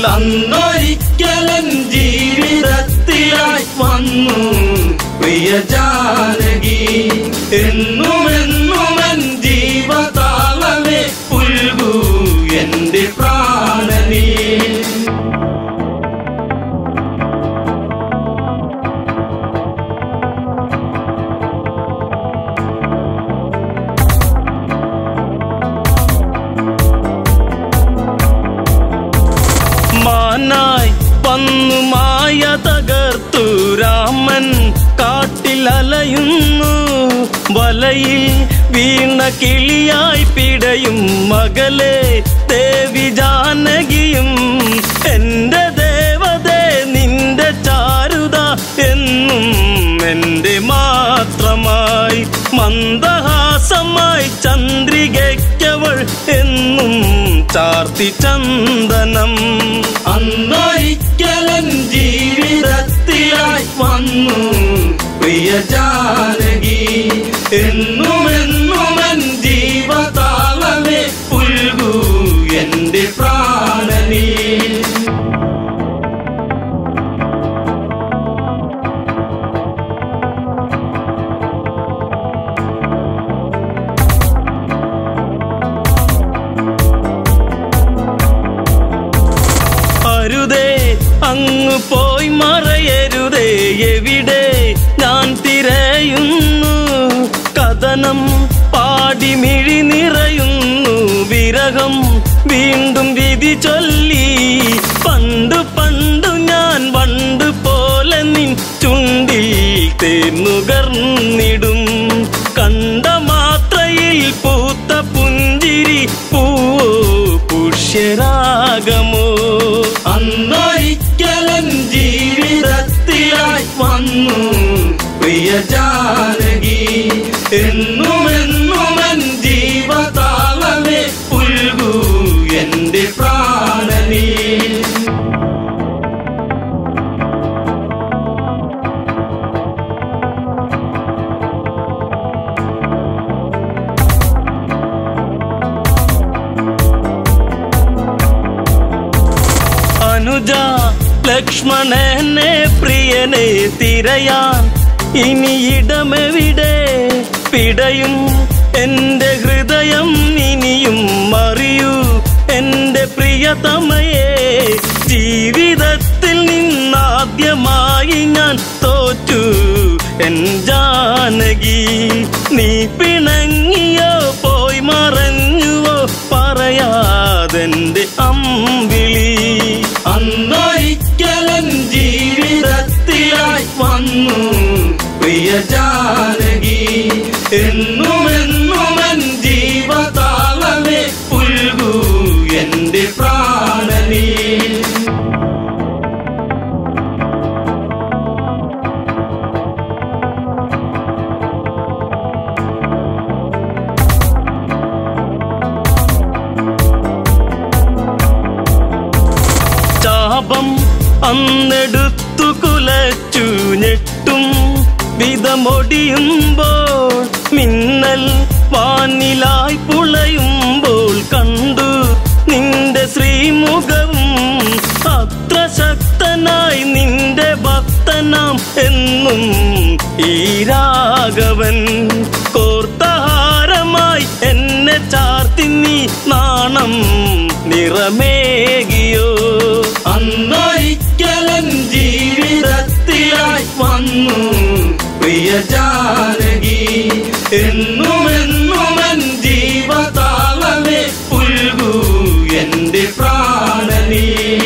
അന്നൊരിക്കലൻ ജീവിതത്തിലായി വന്നു പ്രിയ ജാനകി എന്നുമെന്നുമൻ ജീവതാളമേ പുൽകൂ എന്റെ പ്രാണനീ മാനായി വന്നു മായ തകർത്തു രാമൻ കാട്ടിൽ അലയുന്നു വലയിൽ വീണ കിളിയായി പിടയും മകളെ ദേവി ജാനകിയും എന്റെ ദേവതേ നിന്റെ ചാരുത എന്നും എന്റെ മാത്രമായി മന്ദഹാസമായി ചന്ദ്രികയ്ക്കവൾ എന്നും ചാർത്തി ചന്ദനം അന്നൊരിക്കലൻ ജീവിതത്തിലായി വന്നു പ്രിയ ജാനകി എന്നുമെന്നുമൻ ജീവതാളമേ പുൽകൂ എന്റെ പ്രാണനീ അരുതേ അങ്ങ് പോയി മറയരുതേ എവിടെ ഞാൻ തിരയുന്നു കഥനം പാടി മിഴി നിറയുന്നു വിരഹം വീണ്ടും വിധി ചൊല്ലി പണ്ട് പണ്ടു ഞാൻ വണ്ട് പോലെ നിൻ ചുണ്ടിൽ തേന്നുകർന്നിടും കണ്ട മാത്രയിൽ പൂത്ത പുഞ്ചിരി പൂവോ പുഷ്യരാഗമോ അന്നൊരിക്കലൻ ജീവിതത്തിലായി വന്നു പ്രിയ ജാനകി എന്നുമെന്നുമൻ ജീവതാളമേ പുൽകൂ എന്റെ പ്രാണനീ അനുജ ലക്ഷ്മണനെ പ്രിയനെ തിരയാൻ ഇനി ഇടമെവിടെ പിടയും എന്റെ ഹൃദയം ഇനിയും മറിയൂ എന്റെ പ്രിയതമയെ ജീവിതത്തിൽ നിന്നാദ്യമായി ഞാൻ തോറ്റു എൻ ജാനകി നീ പിണങ്ങിയോ പോയി മറഞ്ഞുവോ പറയാതെന്റെ അമ്പിളി അന്നൊരിക്കലൻ ജീവിതത്തിലായി വന്നു പ്രിയ ജാനകി എന്നുമെന്നുമൻ ജീവതാളമേ പുൽകൂ എന്റെ പ്രാണനീ ചാപം അന്നെടുത്തു കുലച്ചു ഞെട്ടും വിധമൊടിയുമ്പോൾ മിന്നൽ വാനിലായി പുളയുമ്പോൾ കണ്ടു നിന്റെ ശ്രീമുഖവും അത്ര ശക്തനായി നിന്റെ ഭക്തനാം എന്നും ഈ രാഘവൻ കോർത്തഹാരമായി എന്നെ ചാർത്തി നീ നാണം നിറമേകിയോ അന്നൊരിക്കലൻ ജീവിതത്തിലായി വന്നു പ്രിയ ജാനകി എന്നുമെന്നുമൻ ജീവതാളമേ പുൽകൂ എന്റെ പ്രാണനീ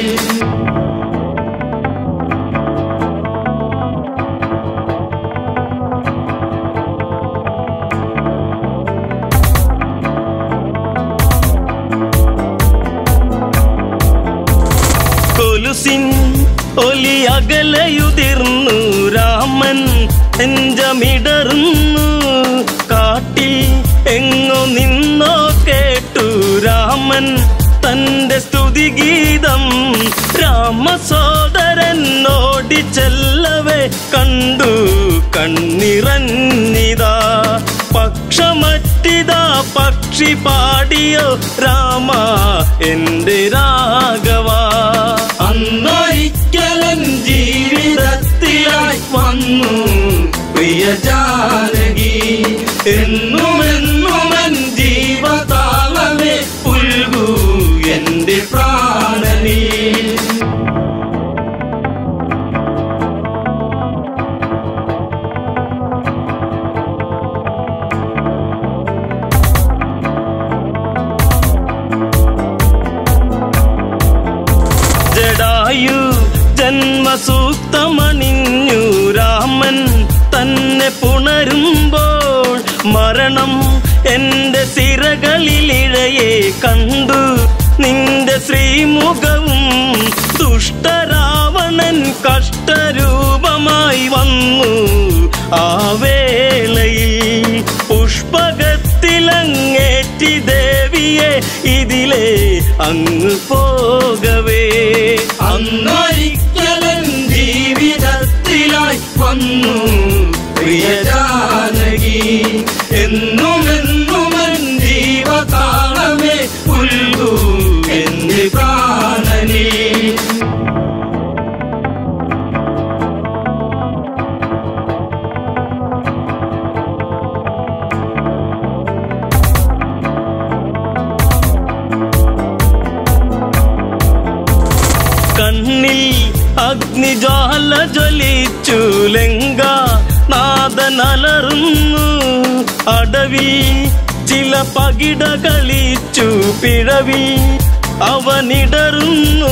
കൊലുസിൻ ഒലി അകലയുതിർന്നു രാമൻ നെഞ്ചമിടറുന്നു കാട്ടിൽ എങ്ങോ നിന്നോ കേട്ടു രാമൻ തന്റെ സ്തുതിഗീതം രാമസോദരൻ ഓടിച്ചെല്ലവേ കണ്ടു കണ്ണിറഞ്ഞിതാ പക്ഷമറ്റിതാ പക്ഷി പാടിയോ രാമ എന്റെ രാഘവ അന്നൊരിക്കലൻ ജീവിതത്തിലായി വന്നു പ്രിയ ജാനകി എന്നുമെന്നുമൻ ജീവതാളമേ പുൽകൂ എന്റെ പ്രാണനീ ജഡായു ജന്മസൂക്തമണിഞ്ഞു രാമൻ തന്നെ പുണരുമ്പോൾ മരണം എന്റെ സിരകളിലിഴയെ കണ്ടു നിന്റെ ശ്രീമുഖവും ദുഷ്ടരാവണൻ കഷ്ടരൂപമായി വന്നു ആ വേളയിൽ പുഷ്പകത്തിലങ്ങേറ്റി ദേവിയെ ഇതിലെ അങ്ങ് പോകവേ അന്നൊരിക്കലൻ ജീവിതത്തിലായി വന്നു പ്രിയ ജാനകി എന്നുമെന്നുമൻ ജീവതാളമേ പുൽകൂ എന്റെ പ്രാണനീ കണ്ണിൽ അഗ്നിജ്വാല ജ്വലിച്ചു ലങ്ക നാദനലറുന്നു അടവി ചില പകിട കളിച്ചു പിഴവി അവനിടറുന്നു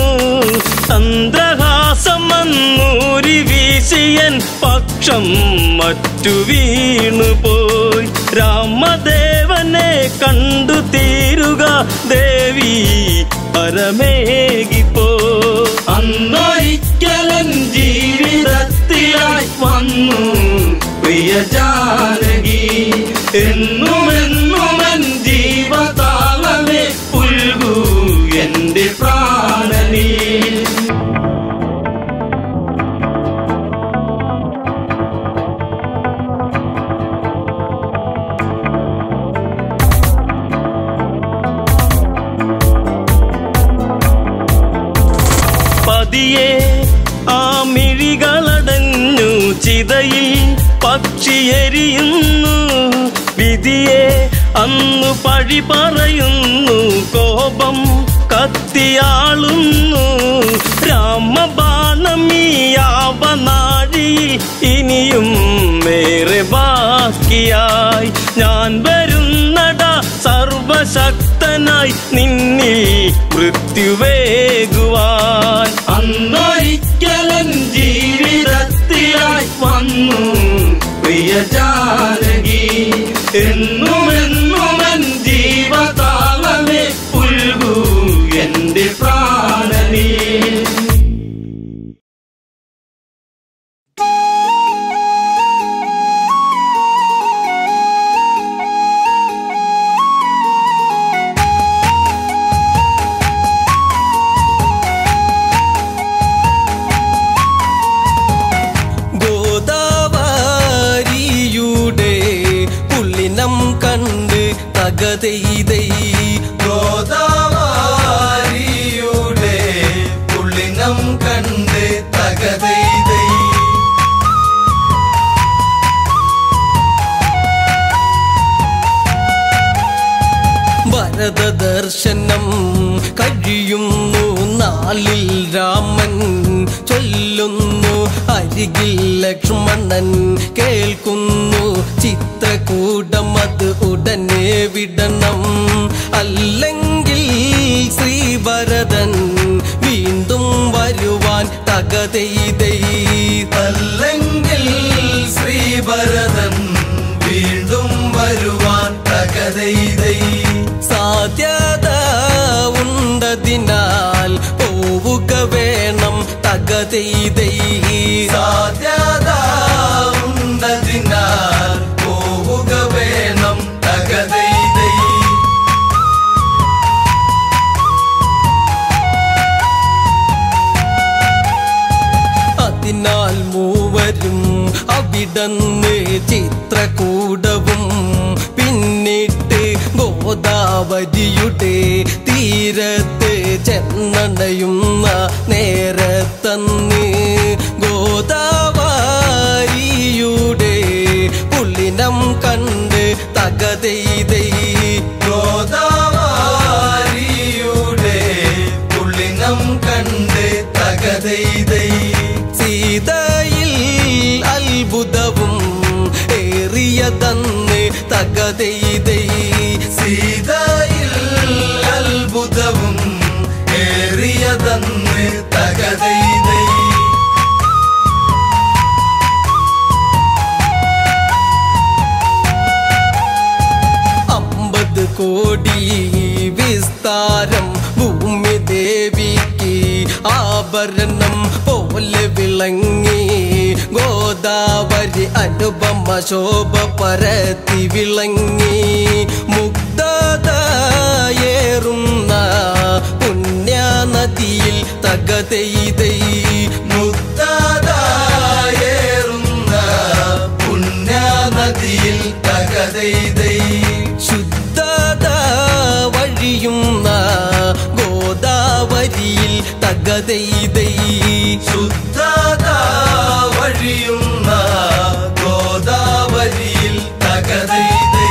ചന്ദ്രഹാസമന്നൂരി വീശിയൻ പക്ഷം മറ്റു വീണുപോയി രാമദേവനെ കണ്ടു തീരുക ദേവി പരമേകിപ്പോ അന്നൊരിക്കലൻ ജീവിതത്തിലായി വന്നു പ്രിയ ജാനകി എന്നുമെന്നുമൻ ജീവതാളമേ പുൽകൂ എന്റെ പ്രാണനീ പതിയെ ആ മിഴികളടഞ്ഞു ചിതയിൽ പക്ഷിയെരിയുന്നു വിധിയെ അന്നു പഴി പറയുന്നു കോപം കത്തിയാളുന്നു രാമബാണമീയാവനാഴിയിൽ ഇനിയും ഏറെ ബാക്കിയായി ഞാൻ വരുന്നട സർവശക്തനായി നിന്നിൽ മൃത്യുവേകുവാൻ അന്നൊരിക്കലൻ ജീവിതത്തിലായി വന്നു പ്രിയ ജാനകി എന്നുമെന്നുമൻ ജീവതാളമേ പുൽകൂ എന്റെ പ്രാണനീ ഗോദാവരിയുടെ പുള്ളിനം കണ്ട് തകതെയ്തൈ ഗോദാവരിയുടെ പുള്ളിനം കണ്ട് തകതെയ്തൈ ഭരത ദർശനം കഴിയുന്നു നാളിൽ രാമൻ ചൊല്ലുന്നു അരികിൽ ലക്ഷ്മണൻ കേൾക്കുന്നു ചിത്രകൂടം അത് ഉടനെ വിടണം അല്ലെങ്കിൽ ശ്രീഭരതൻ വീണ്ടും വരുവാൻ തകതെയ്തൈ അല്ലെങ്കിൽ ശ്രീഭരതൻ വീണ്ടും വരുവാൻ തകതെയ്തൈ സാധ്യത ഉണ്ടതിനാൽ പോവുക വേണം തകതെയ്തൈ സാധ്യത ഉണ്ടതിനാൽ പോവുക വേണം തകതെയ്തൈ അതിനാൽ മൂവരും അവിടന്ന് ചിത്രകൂടവും ഗോദാവരിയുടെ തീരത്ത് ചെന്നണയുന്ന നേരത്തന്ന് ഗോദാവരിയുടെ പുള്ളിനം കണ്ട് തകതെയ്തൈ ഗോദാവാരിയുടെ പുള്ളിനം കണ്ട് തകതെയ്തൈ സീതയിൽ അത്ഭുതവും ഏറിയതന്ന് തകതെയ്തൈ സീതയിൽ അത്ഭുതവും ഏറിയതന്ന് തകതെയ്തൈ അമ്പത് കോടി വിസ്താരം ഭൂമി ദേവിക്ക് ആഭരണം പോലെ വിളങ്ങി ഗോദാവരി അനുപമ ശോഭ പരത്തി വിളങ്ങി മുഗ്ധതയേറുന്ന പുണ്യനദിയിൽ തകതെയ്തൈ മുക്താതായേറുന്ന പുണ്യനദിയിൽ തകതെയ്തൈ ശുദ്ധത വഴിയുന്ന ഗോദാവരിയിൽ തകതെയ്തൈ ശുദ്ധത വഴിയുന്ന ഗോദാവരിയിൽ തകതെയ്തൈ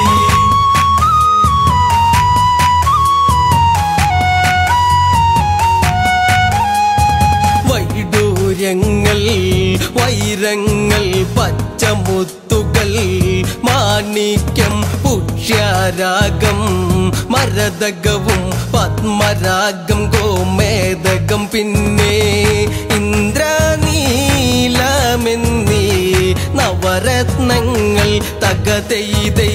വൈഡൂര്യങ്ങൾ വൈരങ്ങൾ പച്ചമുത്തുകൾ മാണിക്യം പുഷ്യരാഗം മരതകവും പത്മരാഗം ഗോമേതകം പിന്നെ ഇന്ദ്രനീലമെന്നീ നവരത്നങ്ങൾ തകതെയ്തൈ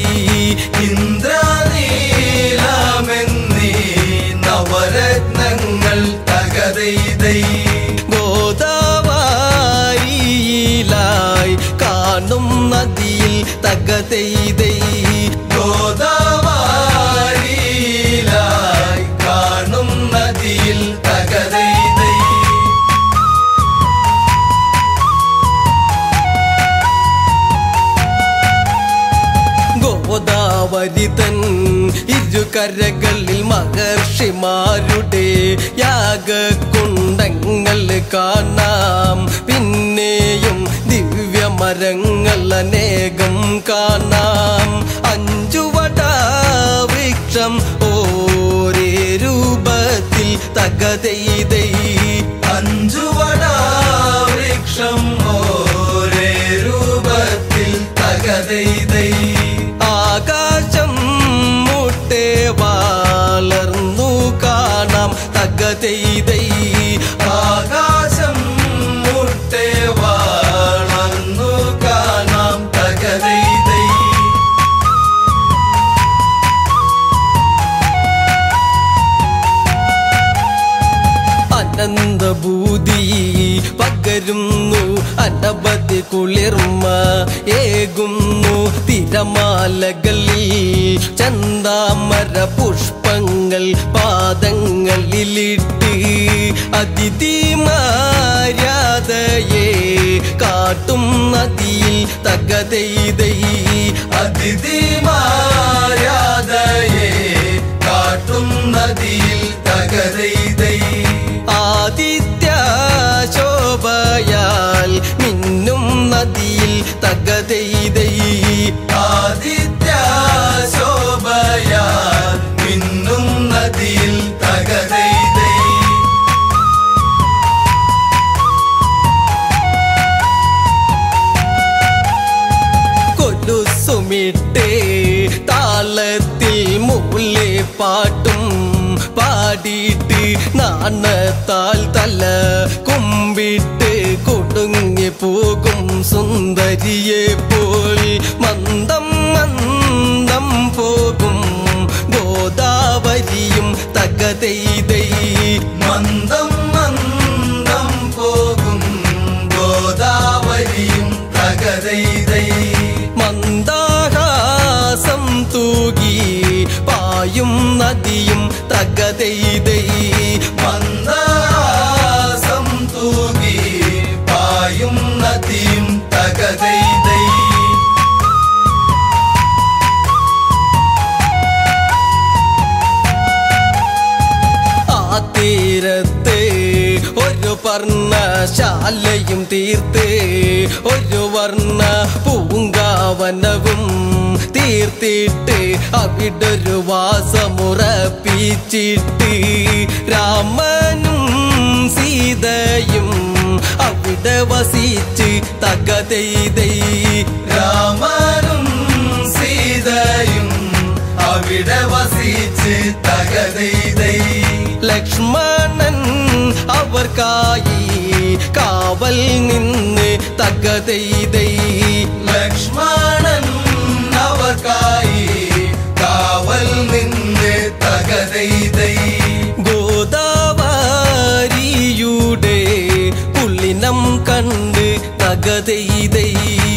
ഇന്ദ്രനീലമെന്നീ നവരത്നങ്ങൾ തകതെയ്തൈ ഗോദാവരിയിലായി കാണും നദിയിൽ തകതെയ്തൈ ഗോദാവാരിയിലായി കാണും നദിയിൽ തകതെയ്തൈ ഗോദാവരി തൻ ഇരുകരകളിൽ മഹർഷിമാരുടെ യാഗകുണ്ടങ്ങൾ കാണാം പിന്നെയും ദിവ്യമരങ്ങൾ അനേകം കാണാം അഞ്ചുവട വൃക്ഷം ഓരേ രൂപത്തിൽ തകതെയ്തൈ അഞ്ചുവട വൃക്ഷം ഓരേ രൂപത്തിൽ തകതെയ്തൈ ആകാശം മുട്ടേ വളർന്നു കാണാം തകതെയ്തൈ ആകാശം മുട്ടേ വളർന്നു കാണാം തകതെയ്തൈ അനന്തഭൂതി പകരുന്നു അനവധി കുളിർമ ഏകുന്നു തിരമാലകളിൽ ചന്താമര പുഷ്പങ്ങൾ പാദങ്ങളിലിട്ട് അതിഥിമാര്യാദയെ കാട്ടും നദിയിൽ തകതെയ്തൈ അതിഥിമാരാധയെ കാട്ടും നദിയിൽ തകതെയ്തൈ ആദിത്യ ശോഭയാൽ മിന്നും നദിയിൽ തകതെയ്തൈ ആദിത്യ ശോഭയാൽ മിന്നും നദിയിൽ തകതെയ്തൈ കൊലുസുമിട്ടേ താളത്തിൽ മുല്ലേ പാട്ടും പാടിയിട്ട് നാണത്താൽ തല കുമ്പിട്ട് കൊടുങ്ങി പോകും സുന്ദരിയെ പോൽ മന്ദം മന്ദം പോകും ഗോദാവരിയും തകതെയ്തൈ മന്ദം മന്ദം പോകും ഗോദാവരിയും തകതെയ്തൈ മന്ദാഹാസം തൂകി പായും നദിയും തകതെയ്തൈ മന്ദാസം തൂകി പായും നദിയും തകതെയ്തൈ പർണശാലയും തീർത്ത് ഒരു വർണ്ണ പൂങ്കാവനവും തീർത്തിട്ട് അവിടൊരു വാസമുറപ്പിച്ചിട്ട് രാമനും സീതയും അവിടെ വസിച്ച് തകതെയ്തൈ രാമനും സീതയും അവിടെ വസിച്ച് തകതെയ്തൈ ലക്ഷ്മണൻ അവർക്കായി കാവൽ നിന്ന് തകതെയ്തൈ ലക്ഷ്മണൻ അവർക്കായി കാവൽ നിന്ന് തകതെയ്തൈ ഗോദാവരിയുടെ പുള്ളിനം കണ്ട് തകതെയ്തൈ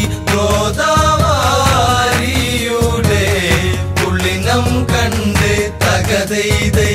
ഗോദാവാരിയുടെ പുള്ളിനം കണ്ട് തകതെയ്തൈ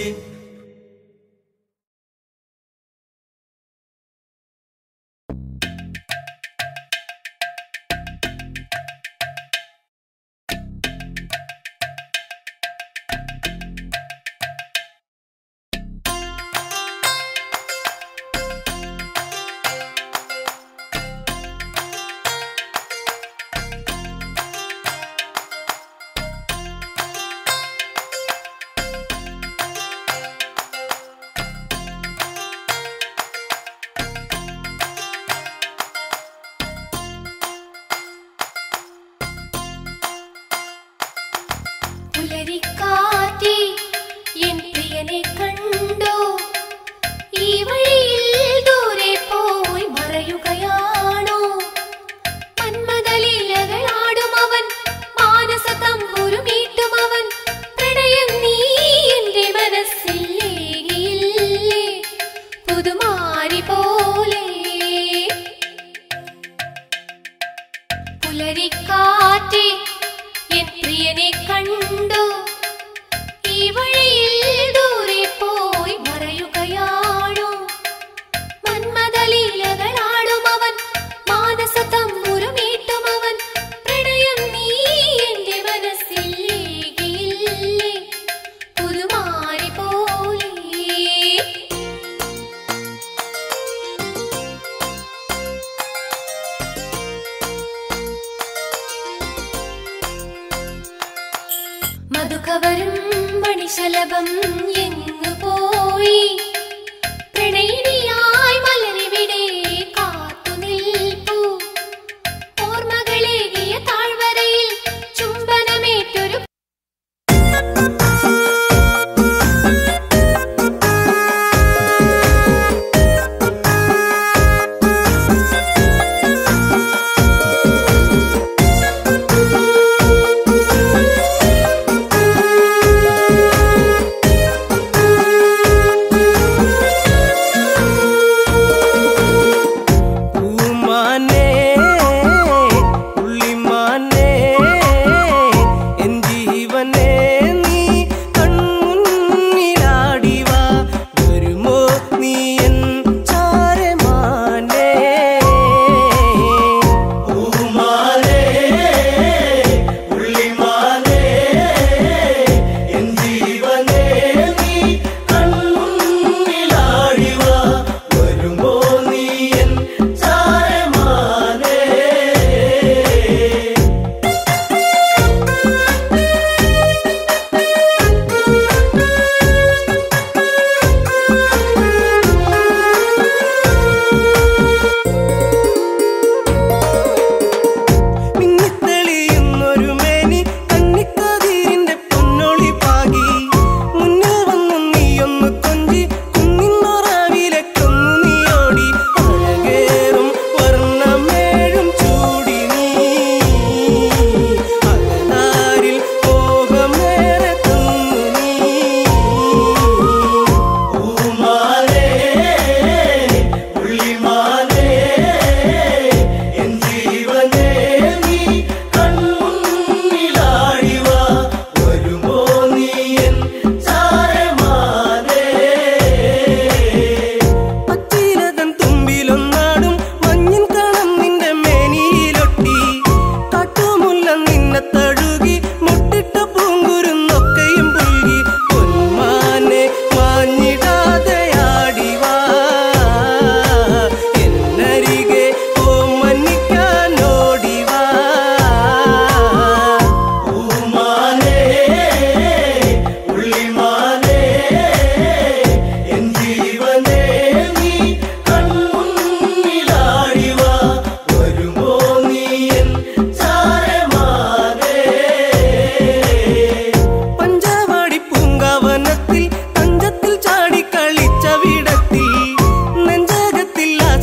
പുലരിക്കാറ്റേ എൻ പ്രിയനെ കണ്ടോ ഈ വഴിയിൽ ദൂരെ പോയി മറയുകയാണോ മന്മദലീലകളാടും അവൻ മാനസ തമ്പുരുമീട്ടും അവൻ പ്രണയം നീ എന്റെ മനസ്സിൽ ഏകിയില്ലേ പുതുമാരി പോലെ പുലരിക്കാറ്റേ എൻ പ്രിയനെ കണ്ടോ ഈ വഴിയിൽ ദൂരെ പോയി മറയുകയാണോ മന്മദലീലകളാടും അവൻ മാനസ തമ്പുരുമീട്ടും അവൻ പ്രണയം നീ എന്റെ മനസ്സിൽ ഏകിയില്ലേ പുതുമാരി പോലെ മധുകവരും മണിശലഭം എങ്ങു പോയി പ്രണയിനിയായി മലരിവിടെ കാത്തു നിൽപ്പു ഓർമ്മകളേകിയ താഴ്വരയിൽ ചുംബനമേറ്റൊരു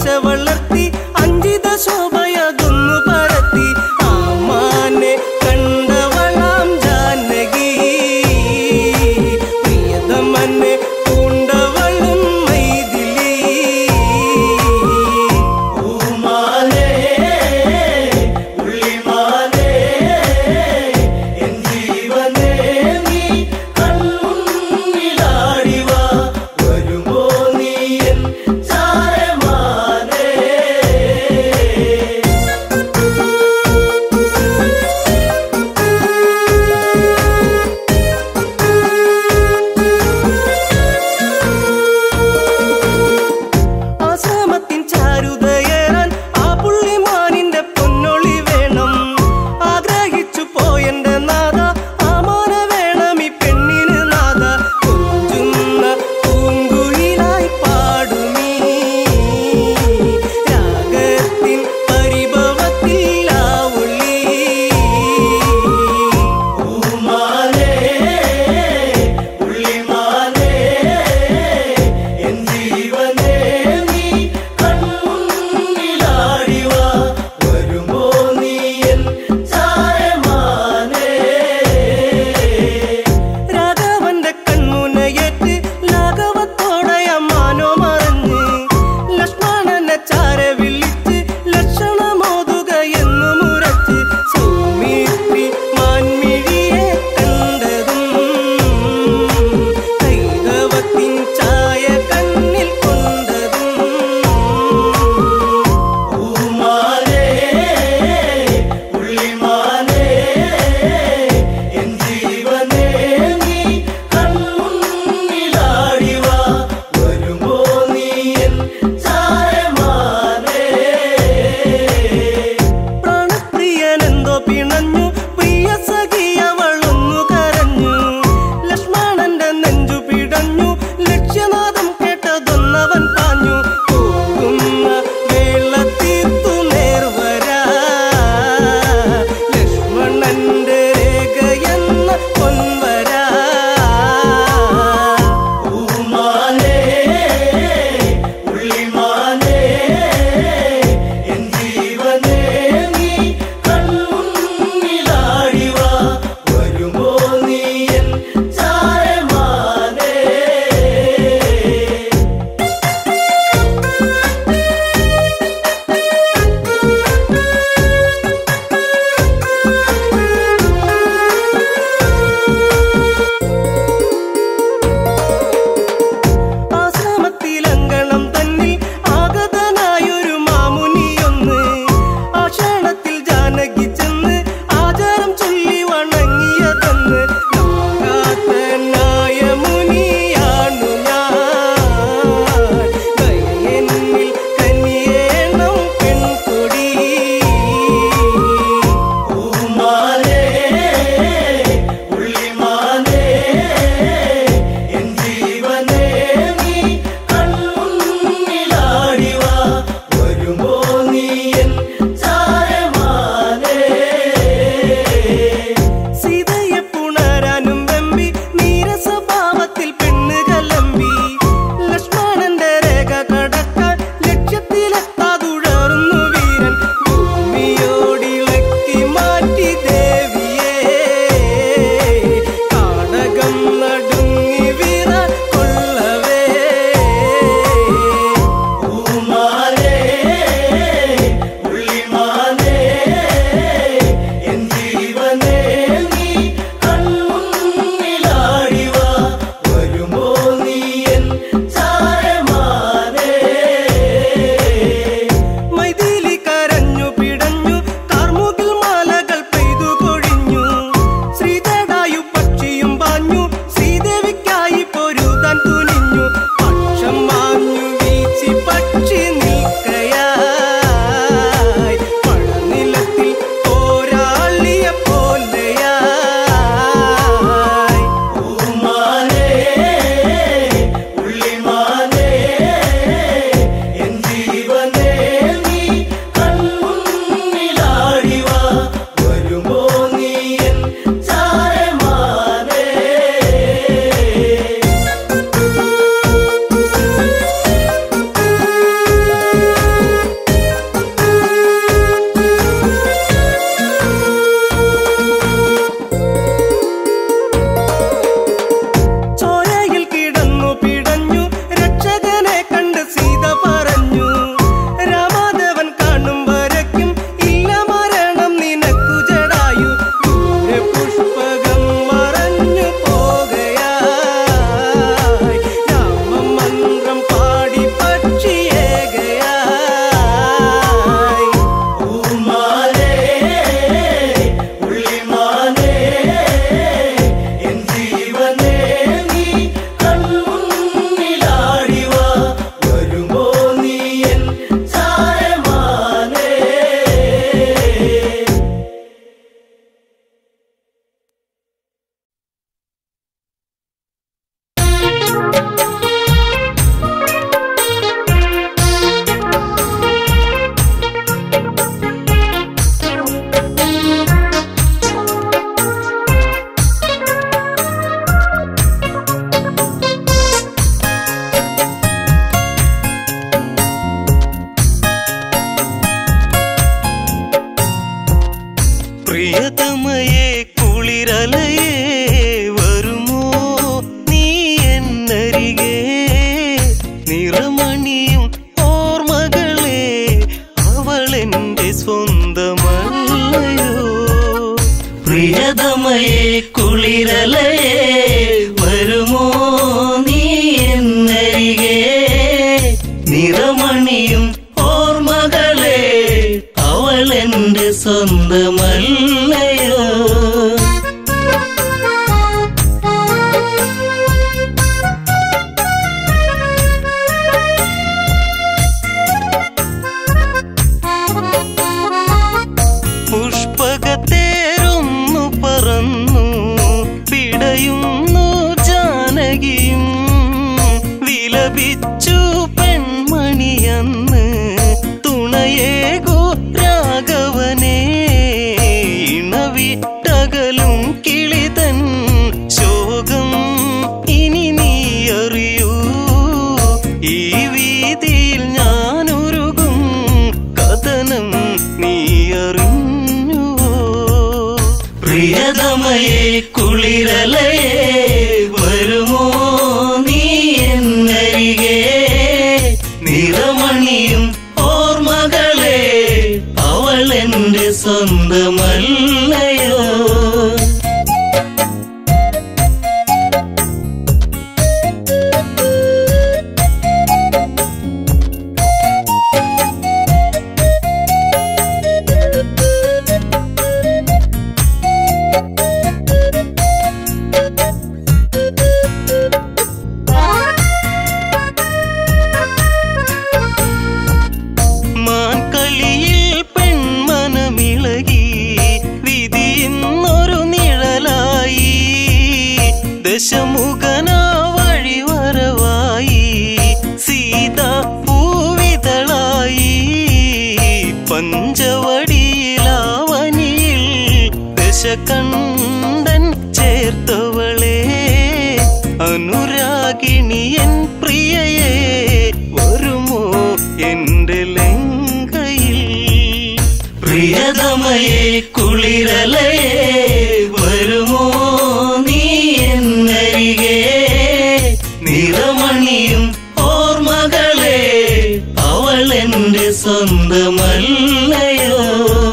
ആശ വളർത്തി അഞ്ചിത ശോഭയതൊന്നു പരത്തി ആമാനെ കണ്ടവളാം ജാനകി പ്രിയതമനെ പൂണ്ടവളും മൈഥിലി പൂമാനേ ഉള്ളിമാനേ എൻ ജീവനേ നീ കൺമുന്നിലാടിവാ വരുമോ നീ എൻ ചാരമാനേ പ്രിയതമയെ കുളിരലയെ വരുമോ നീ എന്നരികെ നിറമണിയും ഓർമ്മകളെ അവളെന്റെ സ്വന്തമല്ലയോ പ്രിയതമയെ കുളിരലയെ വരുമോ നീ എന്നരികെ നിറമണിയും ഓർമ്മകളെ അവളെന്റെ സ്വന്തമല്ലയോ പുഷ്പകത്തേരൊന്നു പറന്നു പിടയുന്നു ജാനകിയും വിലപിച്ചു പെൺമണിയന്ന് തുണയേകു രാഘവനെ ഇണവിട്ടകലും കിളിതൻ ശോകം ഇനി നീ അറിയൂ ഈ വീതിയിൽ ഞാനൊരുകും കഥനം നീ അറിഞ്ഞുവോ പ്രിയതമയെ കുളിരലയെ വരുമോ നീ എന്നരികെ നിറമണിയും ഓർമ്മകളെ അവളെന്റെ സ്വന്തമല്ലയോ മാൻകളിയിൽ പെൺമനമിളകി വിധിയെന്നൊരു നിഴലായി ദശമുഖന വഴിവരവായി സീത പൂവിതളായി പഞ്ചവടിയിലാവനിയിൽ ദശകണ്ഠൻ ചേർത്തവളെ അനുരാഗിണിയൻ പ്രിയയെ വരുമോ എന്റെ ലങ്കയിൽ പ്രിയതമയെ കുളിരലയെ വരുമോ നീ എന്നരികെ നിറമണിയും ഓർമ്മകളെ അവളെന്റെ സ്വന്തമല്ലയോ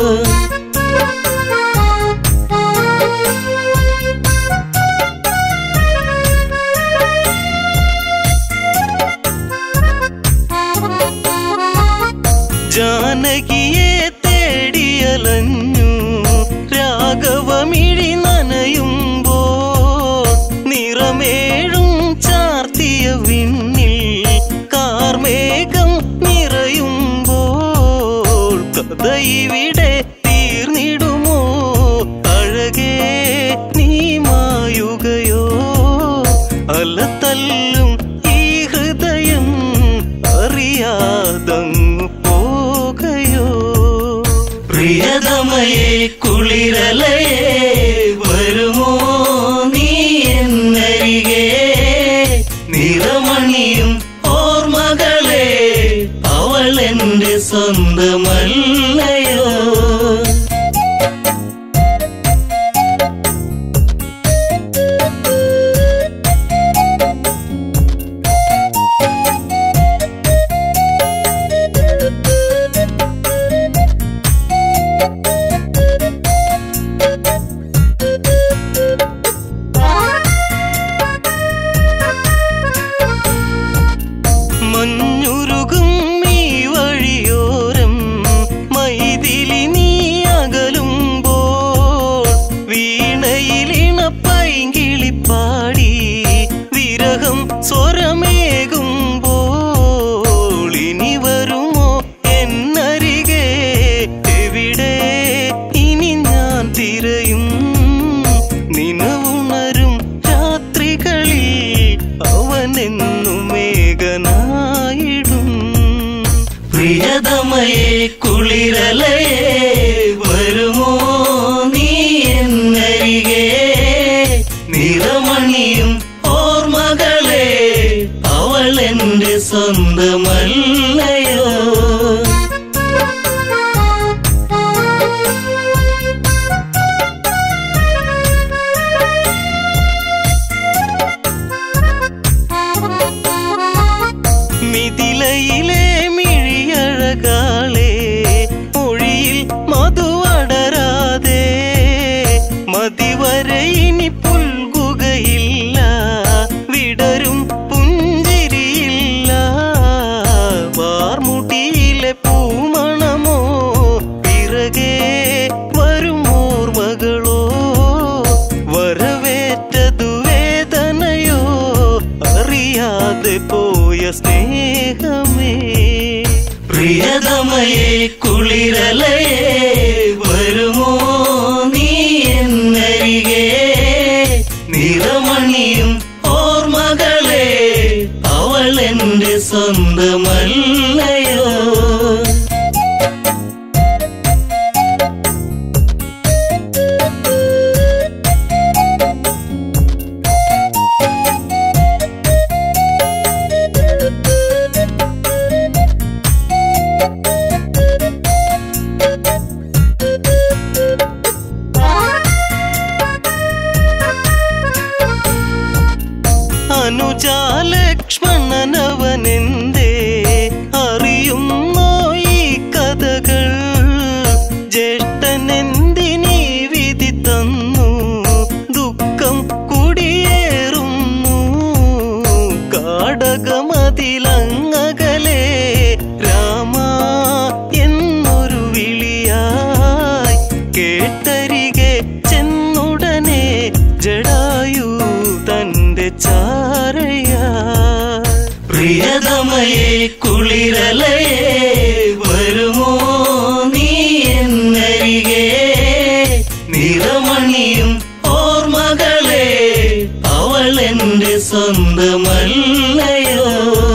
ജാനകിയെ തേടിയലഞ്ഞു രാഘവമിഴി നനയുമ്പോ നിറമേഴും ചാർത്തിയ വിണ്ണിൽ കാർമേഘം നിറയുമ്പോൾ കഥ ഇവിടെ തീർന്നിടുമോ അഴകേ നീ മായുകയോ അലത്തല്ലും ഈ ഹൃദയം അറിയാതങ്ങു പോകയോ പ്രിയതമയെ കുളിരലയെ വരുമോ നീ എന്നരികെ നിറമണിയും ഓർമ്മകളെ അവളെന്റെ സ്വന്തമല്ലയോ മഞ്ഞുരുകും ഈ വഴിയോരം മൈതിലി നീ അകലുമ്പോൾ വീണയിലിണ പൈങ്കിളിപ്പാടി വിരഹം സ്വരമേകുമ്പോൾ ഇനി വരുമോ എന്നരികെ എവിടെ ഇനി ഞാൻ തിരയും നിനവുണരും രാത്രികളിൽ അവനെന്നും മേഘനായിടും പ്രിയതമയെ കുളിരലയെ വരുമോ നീ എന്നരികെ നിറമണിയും ഓർമ്മകളെ അവളെന്റെ സ്വന്തമല്ലയോ Thank you. പ്രിയതമയെ കുളിരലയെ വരുമോ നീ എന്നരികെ നിറമണിയും ഓർമ്മകളെ അവൾ എന്റെ സ്വന്തമല്ലയോ അനുജാലക്ഷ്മണനവനെന്തേ അറിയുന്നോ ഈ കഥകൾ ജ്യേഷ്ഠനെന്തിനീ വിധി തന്നു ദുഃഖം കുടിയേറുന്നു കാടകമതിലങ്ങകലെ രാമ എന്നൊരു വിളിയായി കേട്ടരികെ ചെന്നുടനെ ജടായു തന്റെ ചാരയ പ്രിയതമയെ കുളിരലയെ വരുമോ നീ എന്നരികെ നിറമണിയും ഓർമ്മകളെ അവൾ എന്റെ സ്വന്തമല്ലയോ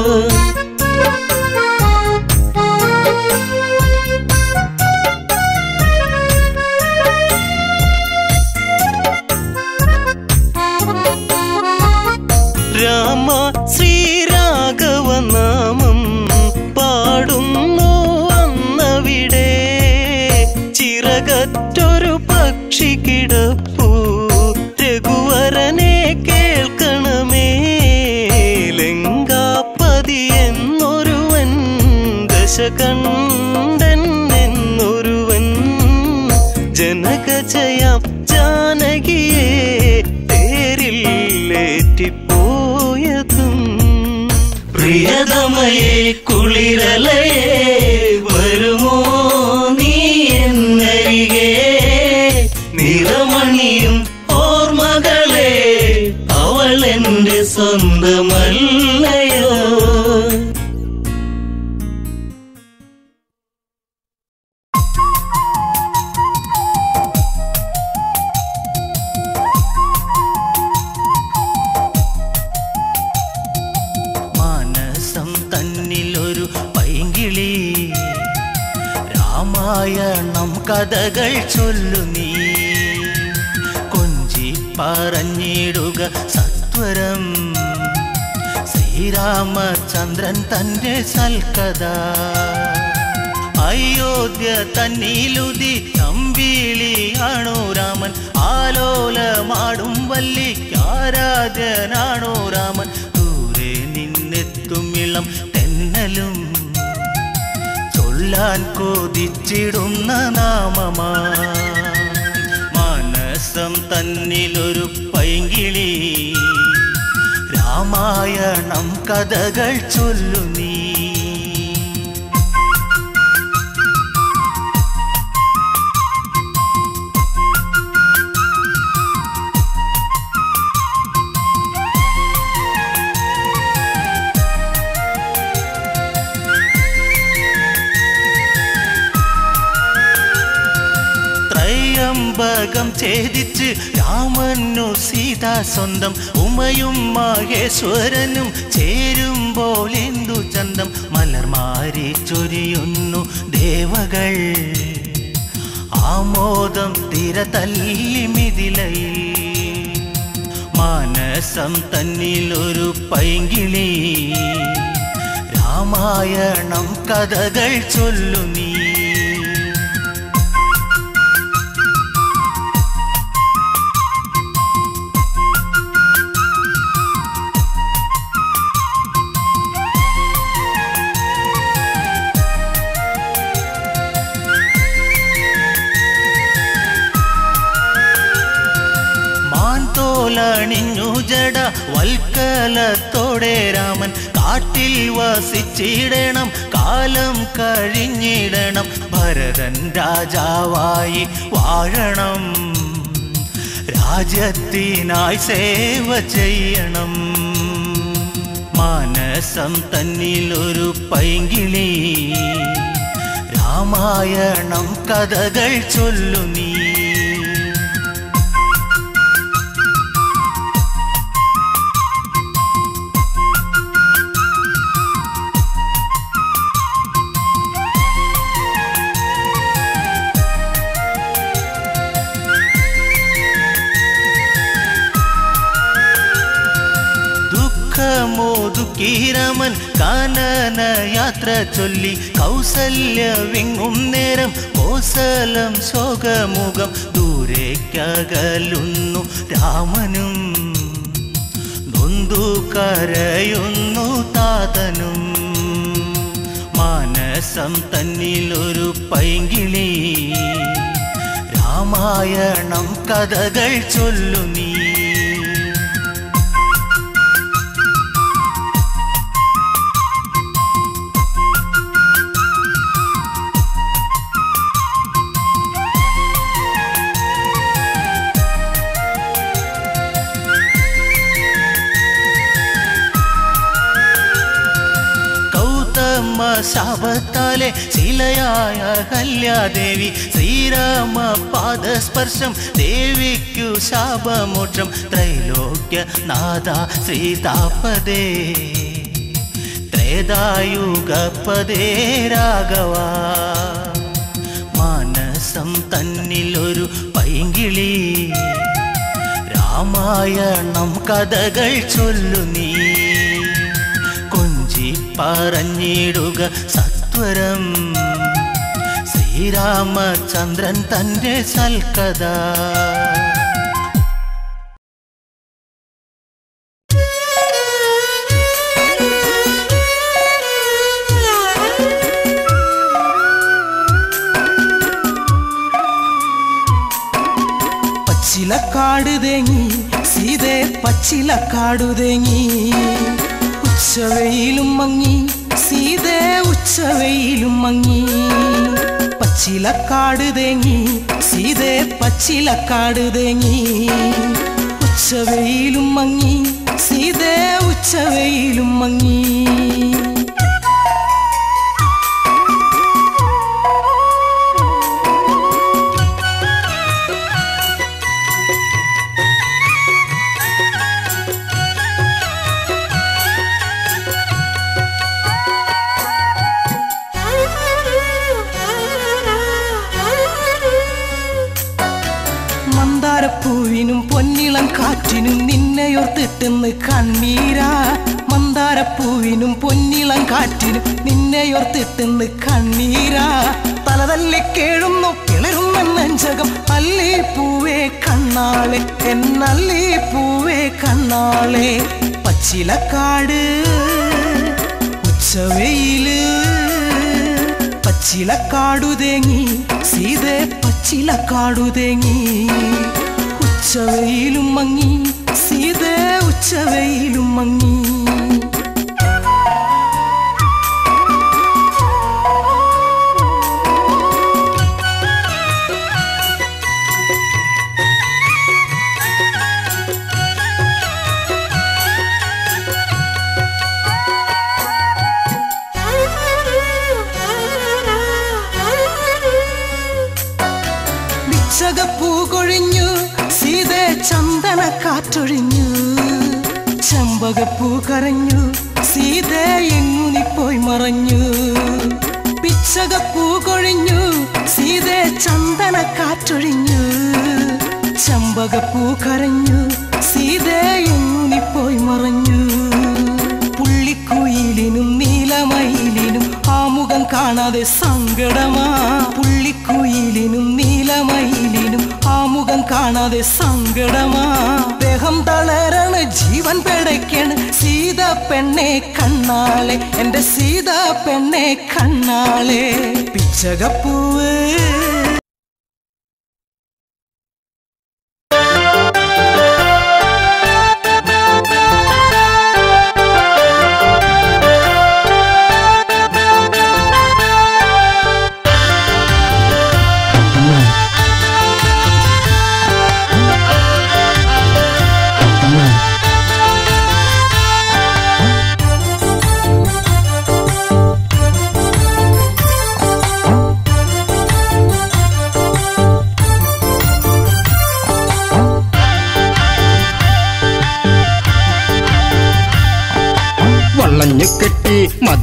രാമ ശ്രീരാഘവ നാമം പാടുന്നു അന്നവിടെ ചിറകറ്റൊരു പക്ഷി കിടപ്പു രഘുവരനെ കേൾക്കണമേ ലങ്കാപ്പതി എന്നൊരുവൻ ദശകണ്ഠൻ എന്നൊരുവൻ ജനകജയാം ജാനകിയെ തേരില്ലേറ്റിപ്പോയതും പ്രിയതമയെ കുളിരലയെ വരുമോ നീ എന്നരികെ നിറമണിയും ഓർമ്മകളെ അവൾ എന്റെ സ്വന്തമല്ലയോ മാനസം തന്നിലൊരു പൈങ്കിളി രാമായണം കഥകൾ ചൊല്ലു നീ കൊഞ്ചി പറഞ്ഞിടുക സത്വരം ശ്രീരാമചന്ദ്രൻ തന്റെ സൽക്കഥ അയോധ്യ തന്നിലുതി തമ്പിളിയാണോ രാമൻ ആലോലമാടും വല്ലിക്കാരാധ്യനാണോ രാമൻ ദൂരെ നിന്നെത്തുമിളം തെന്നലും ചൊല്ലാൻ കൊതിച്ചിടുന്ന നാമമാ മനസ്സം തന്നിലൊരു പൈങ്കിളി രാമായണം കഥകൾ ചൊല്ലു നീ ത്രയംബകം ഛേദിച്ച് രാമനു സീത സ്വന്തം ഉമയും മഹേശ്വരനും ചേരുമ്പോൾ എന്തു ചന്തം മലർമാരി ചൊരിയുന്നു ദേവകൾ ആമോദം തിര തല്ലി മിതിലയിൽ മാനസം തന്നിലൊരു പൈങ്കിളി രാമായണം കഥകൾ ചൊല്ലു നീ മാൻതോലണിഞ്ഞു ജട വൽക്കലത്തോടെ രാമൻ കാട്ടിൽ വസിച്ചിടണം കാലം കഴിഞ്ഞിടണം ഭരതൻ രാജാവായി വാഴണം രാജ്യത്തിനായി സേവ ചെയ്യണം മാനസം തന്നിലൊരു പൈങ്കിളി രാമായണം കഥകൾ ചൊല്ലു നീ ദുഃഖമോതുക്കീരമൻ കാനന യാത്ര ചൊല്ലി കൗസല്യ വിങ്ങും നേരം കോസലം ശോകമുഖം ദൂരേക്കകലുന്നു രാമനും നൊന്തു കരയുന്നു താതനും മാനസം തന്നിലൊരു പൈങ്കിളി രാമായണം കഥകൾ ചൊല്ലു നീ കൗതമ ശാപത്താലെ ശിലയായ കല്യാദേവി ശ്രീരാമ പാദസ്പർശം ദേവിക്കു ശാപമോക്ഷം ത്രൈലോക്യ നാഥ ശ്രീതാപദേ ത്രേതായുഗപദേ രാഘവ മാനസം തന്നിലൊരു പൈങ്കിളി രാമായണം കഥകൾ ചൊല്ലു നീ കൊഞ്ചി പറഞ്ഞിടുക സത്വരം ശ്രീരാമചന്ദ്രൻ തന്റെ സൽക്കഥ പച്ചിലക്കാട് തേങ്ങി സീതേ പച്ചിലക്കാടു തേങ്ങി ഉച്ചവെയിലും മങ്ങി സീതേ ഉച്ചവെയിലും മങ്ങി പച്ചിലക്കാട് തേങ്ങി സീതേ പച്ചിലക്കാട് തേങ്ങി ഉച്ചവെയിലും മങ്ങി സീതേ ഉച്ചവെയിലും മങ്ങി മന്ദാരപ്പൂവിനും പൊന്നിളം കാറ്റിനും നിന്നെയോർത്തിട്ടെന്ന് കണ്ണീരാ മന്ദാരപ്പൂവിനും പൊന്നിളം കാറ്റിനും നിന്നെയോർത്തിട്ടെന്ന് കണ്ണീരാ തലതല്ലി കേഴുന്നു കിളരുന്ന നെഞ്ചകം അല്ലി പൂവേ കണ്ണാളെ എന്നല്ലി പൂവേ കണ്ണാളെ പച്ചിലക്കാട് ഉച്ചവെയില് പച്ചിലക്കാടു തേങ്ങി സീതേ പച്ചിലക്കാടു തേങ്ങി ഉച്ചവെയിലും മങ്ങി സീതേ ഉച്ചവെയിലും മങ്ങി വിച്ചകപ്പൂ കൊഴിഞ്ഞു സീതേ ചന്ദന കാറ്റൊഴിഞ്ഞു ചെമ്പകപ്പൂ കരഞ്ഞു സീതേ എങ്ങു നീ പോയി മറഞ്ഞു പിച്ചകപ്പൂ കൊഴിഞ്ഞു സീതേ ചന്ദന കാറ്റൊഴിഞ്ഞു ചെമ്പകപ്പൂ കരഞ്ഞു സീതേ എങ്ങു നീ പോയി മറഞ്ഞു പുള്ളിക്കുയിലിനും നീലമയിലിനും ആ മുഖം കാണാതെ സങ്കടമാ പുള്ളിക്കുയിലിനും നീലമയിലിനും ആ മുഖം കാണാതെ സങ്കടമാ ദേഹം തളരണ ജീവൻ പിടയ്ക്കണ് സീത പെണ്ണെ കണ്ണാളെ എന്റെ സീത പെണ്ണെ കണ്ണാളെ പിച്ചകപ്പൂവ്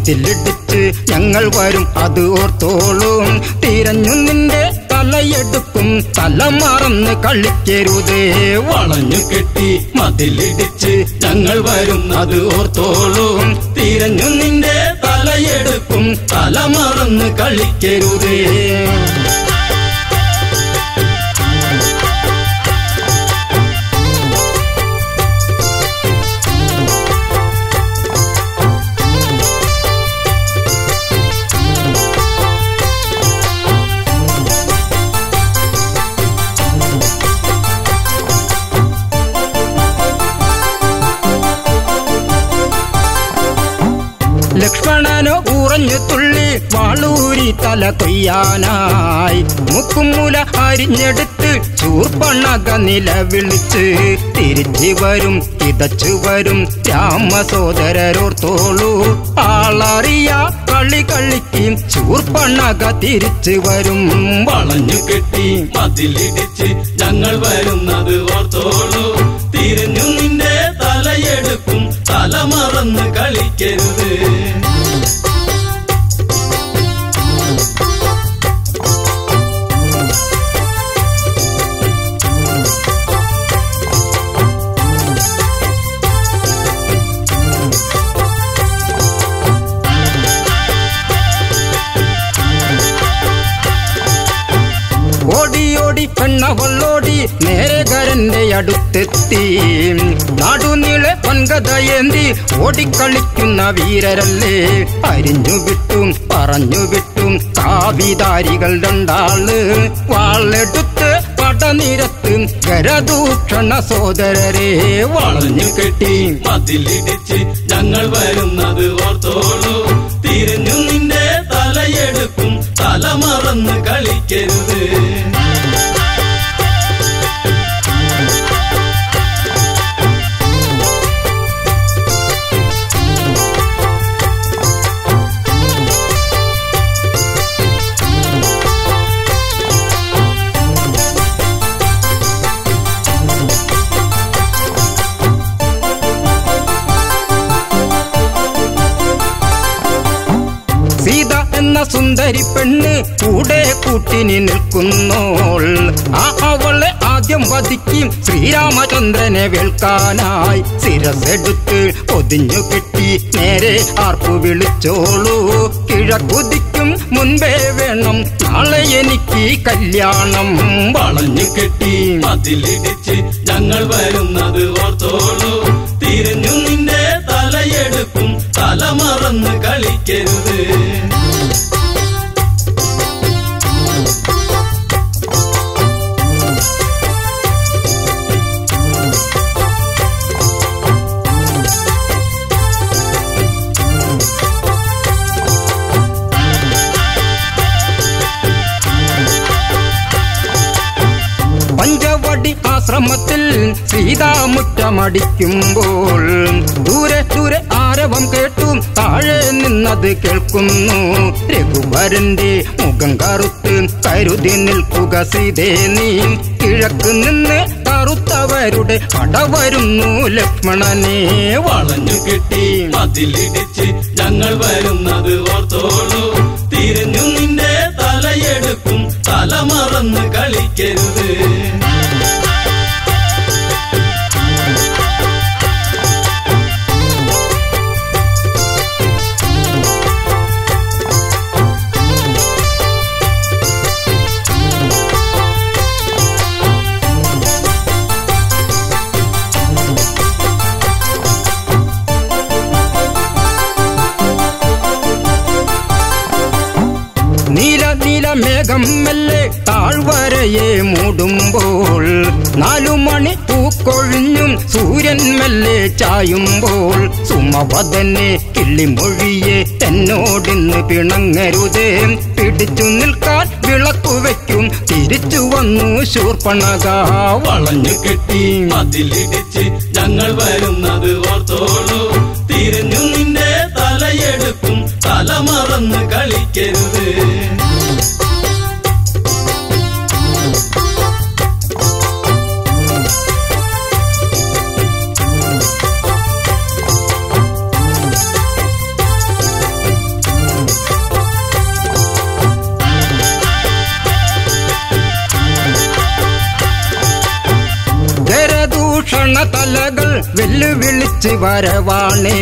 മതിലിടിച്ച് ഞങ്ങൾ വരും അത് ഓർത്തോളും തിരഞ്ഞു നിന്റെ തലയെടുക്കും തല മറന്ന് കളിക്കരുതേ വളഞ്ഞു കെട്ടി മതിലിടിച്ച് ഞങ്ങൾ വരും അത് ഓർത്തോളും തിരഞ്ഞു നിന്റെ തലയെടുക്കും തല മറന്ന് കളിക്കരുതേ ലക്ഷ്മണനോ ഉറഞ്ഞു തുള്ളി വാളൂരി തല കൊയ്യാനായി മുക്കുമുല അരിഞ്ഞെടുത്ത് ചൂർപ്പണക നിലവിളിച്ച് തിരിച്ചു വരും കിതച്ചു വരും രാമസോദരരോർത്തോളൂ ആളറിയ കളി കളിക്കും ചൂർപ്പണക തിരിച്ചു വരും വളഞ്ഞു കെട്ടി മതിലിടിച്ച് ഞങ്ങൾ വരുന്നത് ഓർത്തോളൂ തിരിഞ്ഞു നിന്റെ തലയെടുക്കും തല മറന്ന് കളിക്കരുത് ഓടിയോടി പെണ്ണവള്ളോടി നേരകരന്റെ അടുത്തെത്തി നാടുനീളെ പൊൻകഥയേന്തി ഓടിക്കളിക്കുന്ന വീരരല്ലേ അരിഞ്ഞു വിട്ടും പറഞ്ഞു വിട്ടും കാവിധാരികൾ രണ്ടാള് വാളെടുത്ത് പടനിരത്ത് കരദൂഷണ സോദരരെ വളഞ്ഞു കെട്ടി മതിലിടിച്ച് ഞങ്ങൾ വരുന്നത് ഓർത്തോളൂ തിരിഞ്ഞു നിന്റെ തലയെടുക്കും തല മറന്ന് കളിക്കരുത് സീത എന്ന സുന്ദരി പെണ്ണ് കൂടെ കൂട്ടിനി നിൽക്കുന്നോൾ ആ അവളെ ആദ്യം വധിക്കും ശ്രീരാമചന്ദ്രനെ വേൾക്കാനായി ശിരസെടുത്ത് ഒതിഞ്ഞു കെട്ടി നേരെ ആർപ്പു വിളിച്ചോളൂ കിഴക്കുതിക്കും മുൻപേ വേണം നാളെ എനിക്ക് കല്യാണം വളഞ്ഞു കെട്ടി മതിലിടിച്ച് ഞങ്ങൾ വരുന്നത് ഓർത്തോളൂ തിരിഞ്ഞു നിന്റെ തലയെടുക്കും തല മറന്ന് കളിക്കരുത് പഞ്ചവടി ആശ്രമത്തിൽ സീതാമുറ്റമടിക്കുമ്പോൾ ദൂരെ ദൂരെ ആരവം കേട്ടു താഴെ നിന്നത് കേൾക്കുന്നു രഘുവരന്റെ മുഖം കറുത്ത് കരുതി നിൽക്കുക സീതേ നീ കിഴക്ക് നിന്ന് കറുത്തവരുടെ പട വരുന്നു ലക്ഷ്മണനെ വളഞ്ഞു കെട്ടി മതിലിടിച്ച് ഞങ്ങൾ വരുന്നത് ഓർത്തോളൂ തിരിഞ്ഞു നിന്റെ തലയെടുക്കും തല മറന്ന് കളിക്കരുത് നീല നീല മേഘം മെല്ലെ താഴ്വരയെ മൂടുമ്പോൾ നാലു മണി പൂക്കൊഴിഞ്ഞും സൂര്യൻ മെല്ലെ ചായുമ്പോൾ സുമവദനെ കിള്ളിമൊഴിയെ എന്നോടിന്ന് പിണങ്ങരുതേ പിടിച്ചു നിൽക്കാൻ വിളക്കു വെക്കും തിരിച്ചു വന്നു ശൂർപ്പണക വളഞ്ഞു കെട്ടി മതിലിടിച്ച് ഞങ്ങൾ വരുന്നത് ഓർത്തോളൂ തിരിഞ്ഞു നിന്റെ തലയെടുക്കും തല മറന്ന് കളിക്കരുത് ഭക്ഷണ തലകൾ വെല്ലുവിളിച്ച് വരവാണേ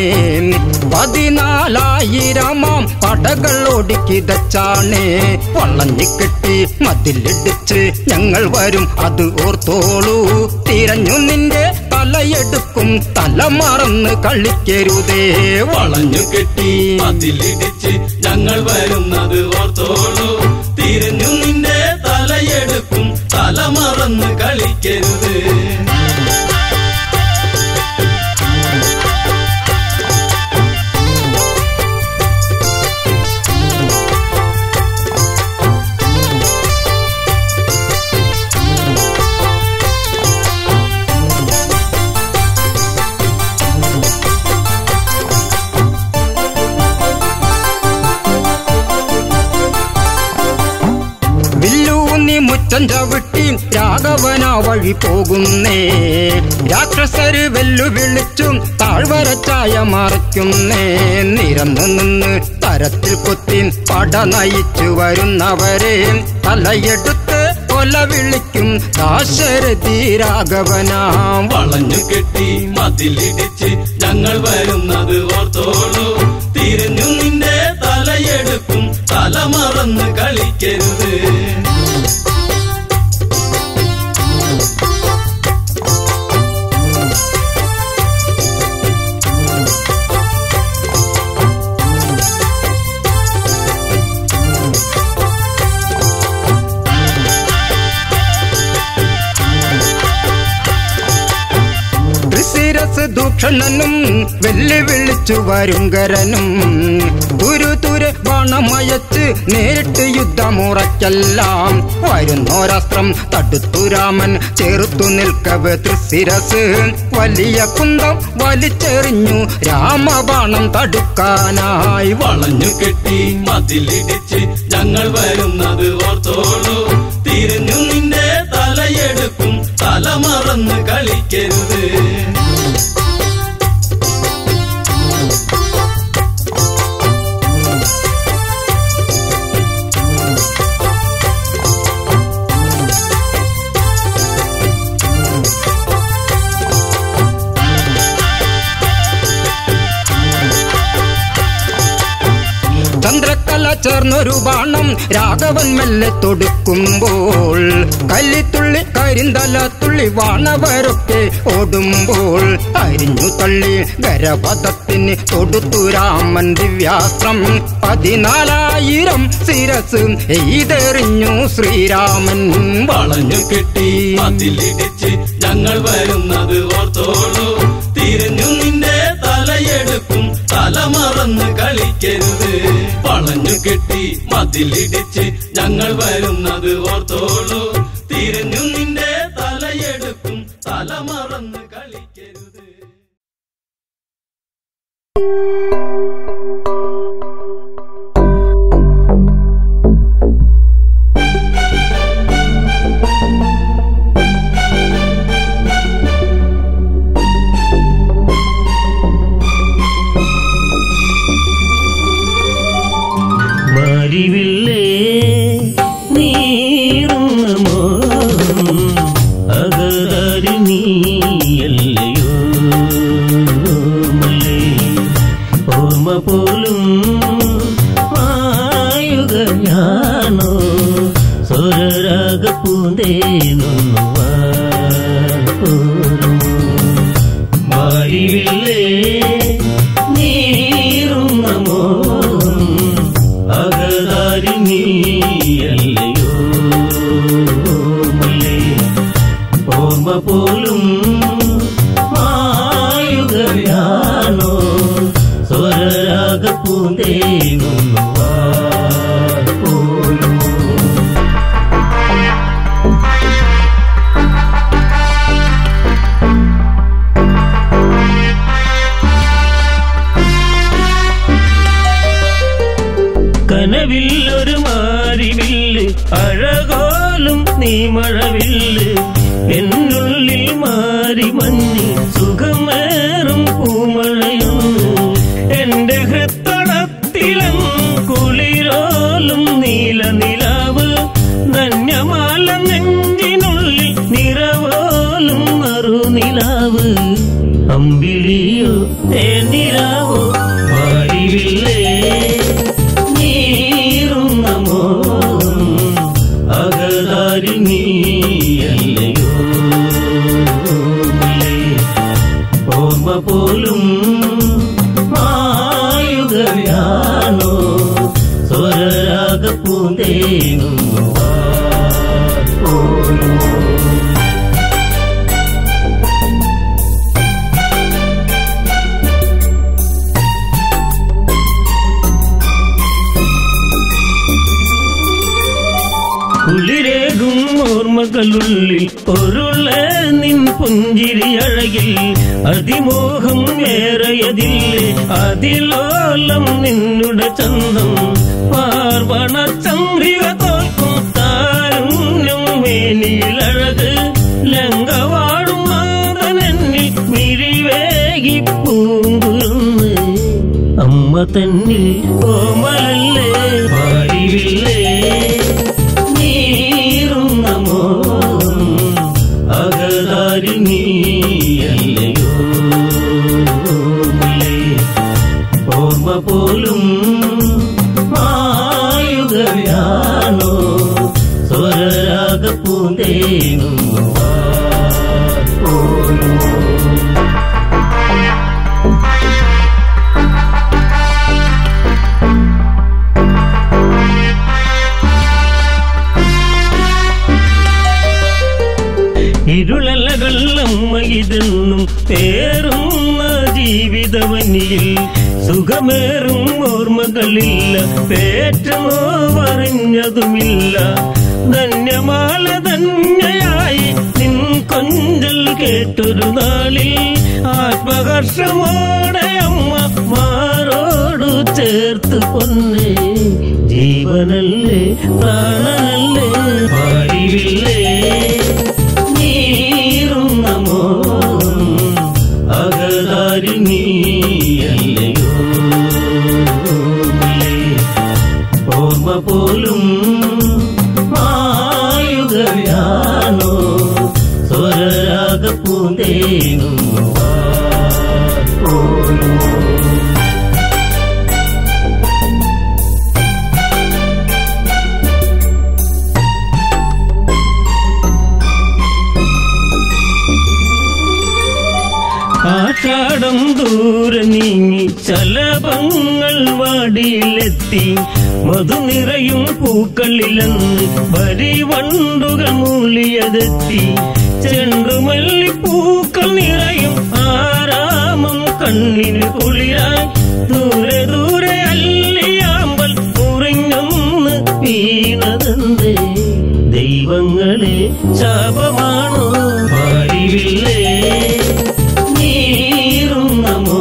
പതിനാലായിരമാം പടകൾ ഒടുക്കിതച്ചാണേ വളഞ്ഞു കെട്ടി മതിലിടിച്ച് ഞങ്ങൾ വരും അത് ഓർത്തോളൂ തിരഞ്ഞു നിന്റെ തലയെടുക്കും തല മറന്ന് കളിക്കരുതേ വളഞ്ഞു കെട്ടി അതിലിടിച്ച് ഞങ്ങൾ വരുന്നത് ഓർത്തോളൂ തിരിഞ്ഞു നിന്റെ തലയെടുക്കും തല മറന്ന് കളിക്കരുത് വില്ലൂന്നി മുറ്റം ചവിട്ടി രാഘവന വഴി പോകുന്നേ രാക്ഷസര് വെല്ലുവിളിച്ചും താഴ്വരച്ചായ മറയ്ക്കുന്നേ നിരന്നു നിന്ന് തരത്തിൽ കുത്തി പട നയിച്ചു വരുന്നവരെ തലയെടുത്ത് കൊല വിളിക്കും ദാശരഥി രാഘവനാം വളഞ്ഞു കെട്ടി മതിലിടിച്ച് ഞങ്ങൾ വരുന്നത് ഓർത്തോളൂ തിരിഞ്ഞു നിന്റെ തലയെടുക്കും തല മറന്ന് കളിക്കരുത് ത്രിശിരസ് ദൂഷണനും വെല്ലുവിളിച്ചു വരുങ്കരനും തുരു തുരു ബാണമയച്ച് നേരിട്ട് യുദ്ധമുറയ്ക്കെല്ലാം വരുന്നോരാസ്ത്രം തടുത്തു രാമൻ ചെറുത്തു നിൽക്കവ് ത്രിശിരസ് വലിയ കുന്തം വലിച്ചെറിഞ്ഞു രാമബാണം തടുക്കാനായി വളഞ്ഞു കെട്ടി മതിലിടിച്ച് ഞങ്ങൾ വരുന്നത് ഓർത്തോളൂ തിരിഞ്ഞു നിന്റെ തലയെടുക്കും തല മറന്ന് കളിക്കരുത് ചന്ദ്രക്കല ചേർന്നൊരു ബാണം രാഘവൻ മെല്ലെ തൊടുക്കുമ്പോൾ കല്ലിത്തുള്ളി കരിന്തല തുള്ളി വാണവരൊക്കെ ഓടുമ്പോൾ അരിഞ്ഞു തള്ളി ഗരപഥത്തിന് തൊടുത്തു രാമൻ ദിവ്യാസ്ത്രം പതിനാലായിരം ശിരസ് എയ്തെറിഞ്ഞു ശ്രീരാമൻ വളഞ്ഞു കെട്ടി മതിലിടിച്ച് ഞങ്ങൾ വരുന്നത് ഓർത്തോളൂ തിരിഞ്ഞു നിന്റെ തലയെടുക്കും തല മറന്ന് കളിക്കരുത് വളഞ്ഞു കെട്ടി മതിലിടിച്ച് ഞങ്ങൾ വരുന്നത് ഓർത്തോളൂ തിരിഞ്ഞു നിന്റെ തലയെടുക്കും തല മറന്ന് കളിക്കരുത് മാരിവില്ലേ നീറുന്ന മോഹം അകതാരി നീയല്ലയോ മലേ ഓർമ്മ പോലും മായുകയാണോ സ്വരരാഗ പൂന്തേനൊന്നു മാരിവില്ലേ നീറുന്ന മോഹം അകതാരി നീയല്ലയോ മലേ ഓർമ്മ പോലും മായുകയാണോ സ്വരരാഗ പൂന്തേനൊന്നു പോലും കനവിൽ ഒരു മാരിവില്ല് അഴകോലും നീ മഴവില്ല് എന്നുള്ളിൽ മാറി മഞ്ഞ് സുഖമേറും പൂമഴയൊന്ന് എന്റെ ഹൃത്തടത്തിലും കുളിരോലും നീല നിലാവ് ധന്യമാല നെഞ്ചിനുള്ളിൽ നിറവോലും മറുനിലാവ് അകതാരി നീയല്ലയോ ഓർമ്മ പോലും മായുകയാണോ സ്വരരാഗ പൂന്തേങ്ങുന്നു പോലും കുളിരേകും ഓർമ്മകളുള്ളിൽ ഒരുള്ള നിൻ പുഞ്ചിരി അഴകിൽ അതിമോഹം ഏറയതില്ലേ അതിലോലം നിന്നുടെ ചന്തം പാർവണ ചന്ദ്രിക തോൽക്കും താരുണ്യം മേനിയിലഴക് ലങ്കവാടും മാതനെന്നിൽ മിഴിവേകി പൂങ്കുരുന്ന് അമ്മ തന്നിൽ കോമലല്ലേ പാടിവില്ലേ നീറും നമോ അകതാരി നീയല്ലയോ മുല്ലേ. ഓർമ്മ പോലും മായുകയാണോ സ്വരരാഗ പൂന്തേങ്ങും പോലും ഇരുളലകൾ അമ്മയിതെന്നും പേറുന്ന ജീവിതവനിയിൽ സുഖമേറും ഓർമ്മകളില്ല പേറ്റമോ പറഞ്ഞതുമില്ല ധന്യമാല ധന്യയായി നിൻ കൊഞ്ചൽ കേട്ടൊരു നാളിൽ ആത്മഹർഷമോടെ അമ്മ മാറോടു ചേർത്ത് പൊന്നേ ജീവനല്ലേ പ്രാണനല്ലേ പാടിവില്ലേ നീറും നമോ അകതാരി നീയല്ലയോ മുല്ലേ. ഓർമ്മ പോലും മായുകയാണോ സ്വരരാഗ പൂന്തേങ്ങും പോലും ആഷാഢം ദൂരെ നീങ്ങി ചലപങ്ങൾ വാടിയിലെത്തി മധു നിറയും പൂക്കളിലെന്ന് വരിവണ്ടുകൾ മൂളിയതെത്തി ചെണ്ടുമല്ലി പൂക്കൾ നിറയും ആരാമം കണ്ണിന് കുളിരായി ദൂരെ ദൂരെ അല്ലിയാമ്പൽ മുറിഞ്ഞൊന്ന് വീണതെന്തേ ദൈവങ്ങളെ ശാപമാണോ പാടിവില്ലേ നീറും നമോ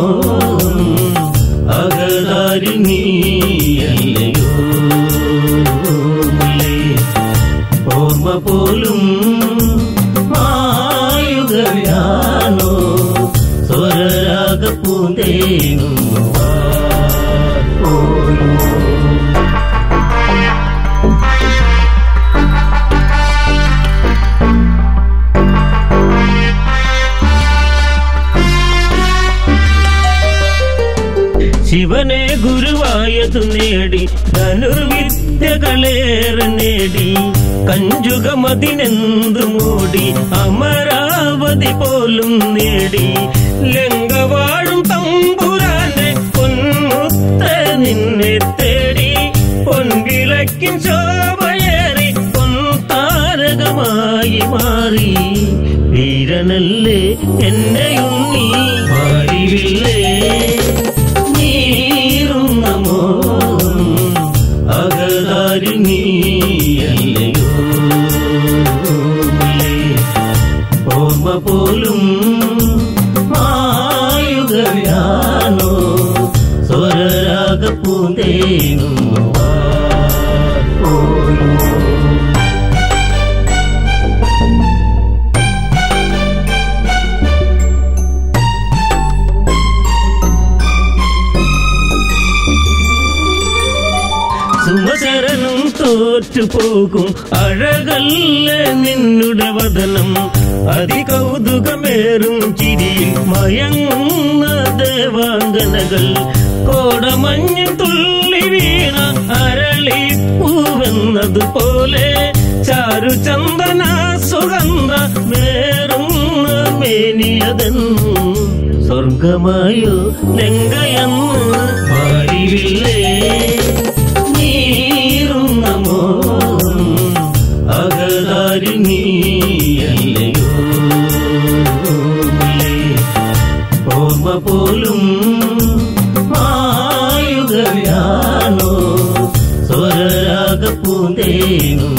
അകതാരി നീയല്ലയോ മുല്ലേ. ഓർമ്മ പോലും മായുകയാണോ സ്വരരാഗ പൂന്തേങ്ങും പോലും ശിവനെ ഗുരുവായതു നേടി ധനുർവിദ്യകളേറെ നേടി കഞ്ചുകമതിനെന്തു മൂടി അമരാവതി പോലും നേടി ലങ്കവാഴും തമ്പുരാന്റെ പൊന്മുത്ത നിന്നെ തേടി പൊൻവിളക്കിൻ ശോഭയേറി പൊൻതാരകമായി മാറി വീരനല്ലേ എന്നെ ഉണ്ണി പാടിവില്ലേ നീറും നമോ അകതാരി നീയല്ലയോ മുല്ലേ. ഓർമ്മ പോലും മായുകയാണോ സ്വരരാഗ പൂന്തേങ്ങും പോലും സുമചരനും തോറ്റുപോകും അഴകല്ല നിന്നുടെ വദനം അതികൗതുകമേറും ചിരിയിൽ മയങ്ങുന്ന ദേവാംഗനകൾ കോടമഞ്ഞ് തുള്ളി വീണ അരളിപ്പൂവെന്നതുപോലെ ചാ ചാരുചന്ദന സുഗന്ധ വേറുന്ന മേനിയതെന്നു സ്വർഗമായോ ലെങ്കയെന്ന് പാടിവില്ലേ നീറുന്ന മോഹം അകതാരി നീയല്ലയോ ഓർമ്മ പോലും മായുകയാണോ സ്വരരാഗ പൂന്തേനും